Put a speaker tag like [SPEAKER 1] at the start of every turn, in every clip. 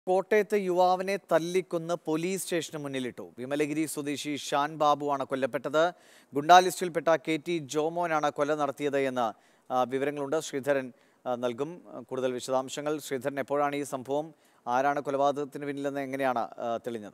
[SPEAKER 1] കോട്ടയത്ത് യുവാവിനെ തല്ലിക്കൊന്ന് പോലീസ് സ്റ്റേഷന് മുന്നിലിട്ടു വിമലഗിരി സ്വദേശി ഷാൻ ബാബുവാണ് കൊല്ലപ്പെട്ടത് ഗുണ്ടാ ലിസ്റ്റിൽപ്പെട്ട കെ ടി ജോമോനാണ് കൊല നടത്തിയത് എന്ന് ആ, വിവരങ്ങളുണ്ട് ശ്രീധരൻ ആ, നൽകും കൂടുതൽ വിശദാംശങ്ങൾ ശ്രീധരൻ എപ്പോഴാണ് ഈ സംഭവം ആരാണ് കൊലപാതകത്തിന് പിന്നിലെന്ന് എങ്ങനെയാണ് ആ, തെളിഞ്ഞത്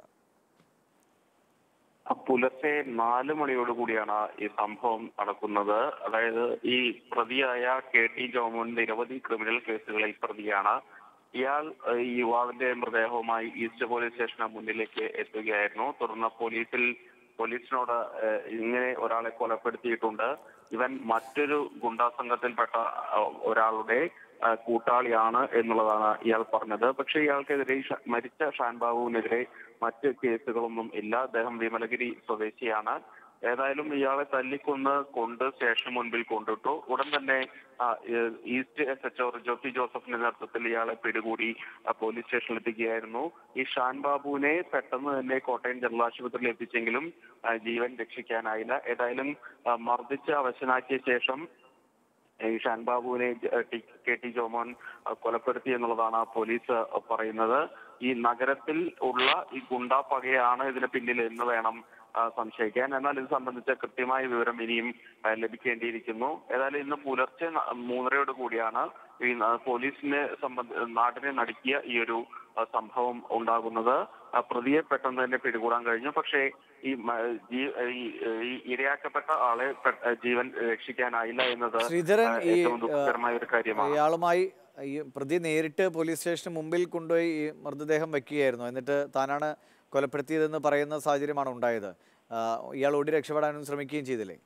[SPEAKER 2] പുലർച്ചെ നാല് മണിയോട് കൂടിയാണ് ഈ സംഭവം നടക്കുന്നത് അതായത് ഈ പ്രതിയായ കെ ടി ജോമോൻ നിരവധി ക്രിമിനൽ കേസുകളിൽ പ്രതിയാണ് ഇയാൾ ഏഹ്, ഈ യുവാവിന്റെ മൃതദേഹവുമായി ഈസ്റ്റ് പോലീസ് സ്റ്റേഷന് മുന്നിലേക്ക് എത്തുകയായിരുന്നു തുടർന്ന് പോലീസിൽ പോലീസിനോട് ഏഹ്, ഇങ്ങനെ ഒരാളെ കൊലപ്പെടുത്തിയിട്ടുണ്ട് ഇവൻ മറ്റൊരു ഗുണ്ടാ സംഘത്തിൽപ്പെട്ട ഏഹ്, ഒരാളുടെ ഏഹ്, കൂട്ടാളിയാണ് എന്നുള്ളതാണ് ഇയാൾ പറഞ്ഞത് പക്ഷേ ഇയാൾക്കെതിരെ ഷ- മരിച്ച ഷാൻ ബാബുവിനെതിരെ മറ്റ് കേസുകളൊന്നും ഇല്ല അദ്ദേഹം വിമലഗിരി സ്വദേശിയാണ് ഏതായാലും ഇയാളെ തല്ലിക്കൊന്ന് കൊണ്ട് സ്റ്റേഷൻ മുൻപിൽ കൊണ്ടിട്ടു ഉടൻ തന്നെ ആ, ഏഹ്, ഈസ്റ്റ് എസ് എച്ച് ഒ ജോസി ജോസഫിന്റെ നേതൃത്വത്തിൽ ഇയാളെ പിടികൂടി ആ, പോലീസ് സ്റ്റേഷനിൽ എത്തിക്കുകയായിരുന്നു ഈ ഷാൻ ബാബുവിനെ പെട്ടെന്ന് തന്നെ കോട്ടയം ജനറൽ ആശുപത്രിയിൽ എത്തിച്ചെങ്കിലും ആ, ജീവൻ രക്ഷിക്കാനായില്ല ഏതായാലും ആ, മർദ്ദിച്ച് അവശനാക്കിയ ശേഷം ഈ ഷാൻ ബാബുവിനെ ജ- ടി- കെ ടി ജോമോൻ ആ, കൊലപ്പെടുത്തി എന്നുള്ളതാണ് പോലീസ് പറയുന്നത് ഈ നഗരത്തിൽ ഉള്ള ഈ ഗുണ്ടാ പകയാണ് ഇതിന് പിന്നിൽ എന്ന് വേണം ആ, സംശയിക്കാൻ എന്നാൽ ഇത് സംബന്ധിച്ച കൃത്യമായ വിവരം ഇനിയും ആ, ലഭിക്കേണ്ടിയിരിക്കുന്നു ഏതായാലും ഇന്ന് പുലർച്ചെ ന- മൂന്നരയോട് കൂടിയാണ് ഈ ന- പോലീസിനെ സംബന്ധ നാടിനെ നടുക്കിയ ഈ ഒരു ആ, സംഭവം ഉണ്ടാകുന്നത് ആ, പ്രതിയെ പെട്ടെന്ന് തന്നെ പിടികൂടാൻ കഴിഞ്ഞു പക്ഷേ ഈ മ- ജീ- ഈ ഈ ഇരയാക്കപ്പെട്ട ആളെ പെ- ജീവൻ രക്ഷിക്കാനായില്ല എന്നത്
[SPEAKER 1] ശ്രീധരൻ
[SPEAKER 2] ആ,
[SPEAKER 1] ഈ
[SPEAKER 2] ഏറ്റവും ദുഃഖകരമായ ഒരു കാര്യമാണ്
[SPEAKER 1] ഇയാളുമായി ഈ പ്രതി നേരിട്ട് പോലീസ് സ്റ്റേഷന് മുമ്പിൽ കൊണ്ടുപോയി ഈ മൃതദേഹം വെക്കുകയായിരുന്നു എന്നിട്ട് താനാണ് കൊലപ്പെടുത്തിയതെന്ന് പറയുന്ന സാഹചര്യമാണ് ഉണ്ടായത് ആ, ഇയാൾ ഓടി രക്ഷപ്പെടാനും ശ്രമിക്കുകയും ചെയ്തില്ലേ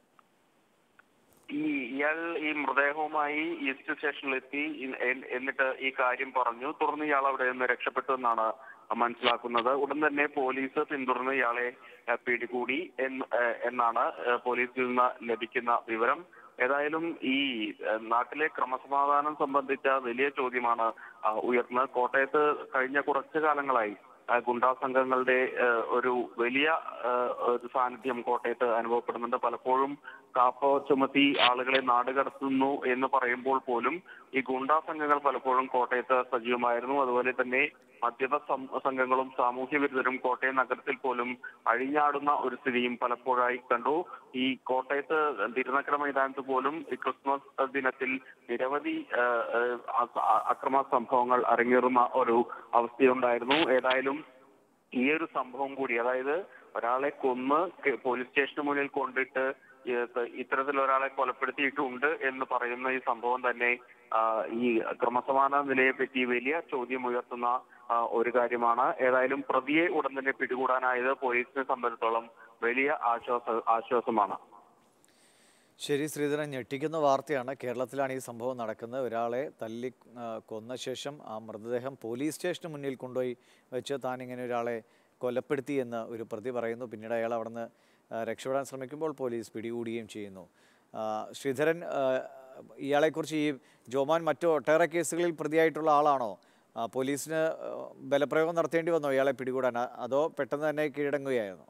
[SPEAKER 2] ഈ ഇയാൾ ഈ മൃതദേഹവുമായി ഈസ്റ്റ് സ്റ്റേഷനിലെത്തി ഇ- എ- എന്നിട്ട് ഈ കാര്യം പറഞ്ഞു തുടർന്ന് ഇയാൾ അവിടെ നിന്ന് രക്ഷപ്പെട്ടു എന്നാണ് മനസ്സിലാക്കുന്നത് ഉടൻ തന്നെ പോലീസ് പിന്തുടർന്ന് ഇയാളെ ഏഹ്, പിടികൂടി എന്ന് ഏഹ്, എന്നാണ് ഏഹ്, പോലീസിൽ നിന്ന് ലഭിക്കുന്ന വിവരം ഏതായാലും ഈ ഏഹ്, നാട്ടിലെ ക്രമസമാധാനം സംബന്ധിച്ച വലിയ ചോദ്യമാണ് ആ, ഉയർന്നത് കോട്ടയത്ത് കഴിഞ്ഞ കുറച്ചു കാലങ്ങളായി ആ, ഗുണ്ടാ സംഘങ്ങളുടെ ഏഹ്, ഒരു വലിയ ഏഹ്, ഒരു സാന്നിധ്യം കോട്ടയത്ത് അനുഭവപ്പെടുന്നുണ്ട് പലപ്പോഴും കാപ്പ ചുമത്തി ആളുകളെ നാടുകടത്തുന്നു എന്ന് പറയുമ്പോൾ പോലും ഈ ഗുണ്ടാ സംഘങ്ങൾ പലപ്പോഴും കോട്ടയത്ത് സജീവമായിരുന്നു അതുപോലെ തന്നെ മദ്യപ സം- സംഘങ്ങളും സാമൂഹ്യ വിരുദ്ധരും കോട്ടയം നഗരത്തിൽ പോലും അഴിഞ്ഞാടുന്ന ഒരു സ്ഥിതിയും പലപ്പോഴായി കണ്ടു ഈ കോട്ടയത്ത് തിരുനക്കര മൈതാനത്ത് പോലും ഈ ക്രിസ്മസ് ദിനത്തിൽ നിരവധി ആ, ആ, അ- അക്രമ സംഭവങ്ങൾ അരങ്ങേറുന്ന ഒരു അവസ്ഥയുണ്ടായിരുന്നു ഏതായാലും ഈ ഒരു സംഭവം കൂടി അതായത് ഒരാളെ കൊന്ന് കെ- പോലീസ് സ്റ്റേഷന് മുന്നിൽ കൊണ്ടിട്ട് ഇത് ഇത്തരത്തിൽ ഒരാളെ കൊലപ്പെടുത്തിയിട്ടുണ്ട് എന്ന് പറയുന്ന ഈ സംഭവം തന്നെ ആ, ഈ ക്രമസമാധാന നിലയെ പറ്റി വലിയ ചോദ്യം ഉയർത്തുന്ന ആ, ഒരു കാര്യമാണ് ഏതായാലും പ്രതിയെ ഉടൻ തന്നെ പിടികൂടാനായത് പോലീസിനെ സംബന്ധിച്ചിടത്തോളം വലിയ ആശ്വാസ ആശ്വാസമാണ്
[SPEAKER 1] ശരി ശ്രീധരൻ ഞെട്ടിക്കുന്ന വാർത്തയാണ് കേരളത്തിലാണ് ഈ സംഭവം നടക്കുന്നത് ഒരാളെ തല്ലി ആ, കൊന്ന ശേഷം ആ മൃതദേഹം പോലീസ് സ്റ്റേഷന് മുന്നിൽ കൊണ്ടുപോയി വെച്ച് താൻ ഇങ്ങനെ ഒരാളെ കൊലപ്പെടുത്തി എന്ന് ഒരു പ്രതി പറയുന്നു പിന്നീട് അയാൾ അവിടെ നിന്ന് രക്ഷപ്പെടാൻ ശ്രമിക്കുമ്പോൾ പോലീസ് പിടികൂടുകയും ചെയ്യുന്നു ആ, ശ്രീധരൻ ആ, ഇയാളെക്കുറിച്ച് ഈ ജോമാൻ മറ്റു ഒട്ടേറെ കേസുകളിൽ പ്രതിയായിട്ടുള്ള ആളാണോ ആ, പോലീസിന് ആ, ബലപ്രയോഗം നടത്തേണ്ടി വന്നോ ഇയാളെ പിടികൂടാൻ അ- അതോ പെട്ടെന്ന് തന്നെ കീഴടങ്ങുകയായിരുന്നോ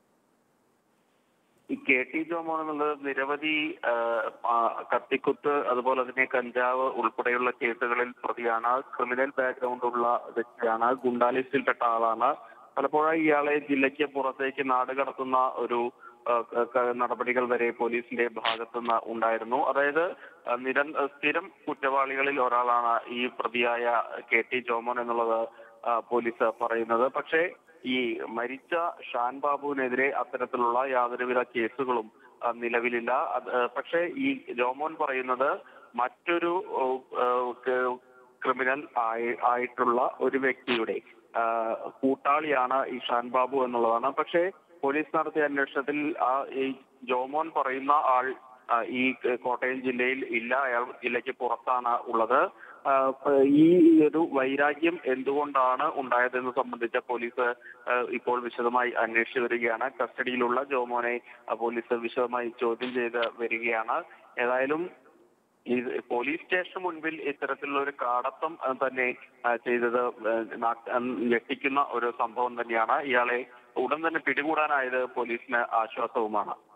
[SPEAKER 2] ഈ കെ ടി ജോമോൻ എന്നുള്ളത് നിരവധി ആ, ആ, കത്തിക്കുത്ത് അതുപോലെ തന്നെ കഞ്ചാവ് ഉൾപ്പെടെയുള്ള കേസുകളിൽ പ്രതിയാണ് ക്രിമിനൽ ബാക്ക്ഗ്രൗണ്ട് ഉള്ള വ്യക്തിയാണ് ഗുണ്ടാലിസ്റ്റിൽപ്പെട്ട ആളാണ് പലപ്പോഴായി ഇയാളെ ജില്ലയ്ക്ക് പുറത്തേക്ക് നാട് കടത്തുന്ന ഒരു ആ, ക- ക- നടപടികൾ വരെ പോലീസിന്റെ ഭാഗത്തുനിന്ന് ഉണ്ടായിരുന്നു അതായത് ആ, നിര സ്ഥിരം കുറ്റവാളികളിൽ ഒരാളാണ് ഈ പ്രതിയായ കെ ടി ജോമോൻ എന്നുള്ളത് ആ, പോലീസ് പറയുന്നത് പക്ഷേ ഈ മരിച്ച ഷാൻ ബാബുവിനെതിരെ അത്തരത്തിലുള്ള യാതൊരുവിധ കേസുകളും ആ, നിലവിലില്ല അത് ആ, പക്ഷേ ഈ ജോമോൻ പറയുന്നത് മറ്റൊരു ഓ, ആ, ക- ക്രിമിനൽ ആയി ആയിട്ടുള്ള ഒരു വ്യക്തിയുടെ ആ, കൂട്ടാളിയാണ് ഈ ഷാൻ ബാബു എന്നുള്ളതാണ് പക്ഷേ പോലീസ് നടത്തിയ അന്വേഷണത്തിൽ ആ ഈ ജോമോൻ പറയുന്ന ആൾ ആ, ഈ കോട്ടയം ജില്ലയിൽ ഇല്ല അയാൾ ജില്ലയ്ക്ക് പുറത്താണ് ഉള്ളത് ആ, ഈ ഒരു വൈരാഗ്യം എന്തുകൊണ്ടാണ് ഉണ്ടായതെന്ന് സംബന്ധിച്ച പോലീസ് ആ, ഇപ്പോൾ വിശദമായി അന്വേഷിച്ചു വരികയാണ് കസ്റ്റഡിയിലുള്ള ജോമോനെ ആ, പോലീസ് വിശദമായി ചോദ്യം ചെയ്ത് വരികയാണ് ഏതായാലും ഈ പോലീസ് സ്റ്റേഷന് മുൻപിൽ ഇത്തരത്തിലുള്ള ഒരു കാടത്തം ആ, തന്നെ ആ, ചെയ്തത് ആ, നാ- ആ, ഞെട്ടിക്കുന്ന ഒരു സംഭവം തന്നെയാണ് ഇയാളെ ഉടൻ തന്നെ പിടികൂടാനായത് പോലീസിന് ആശ്വാസവുമാണ്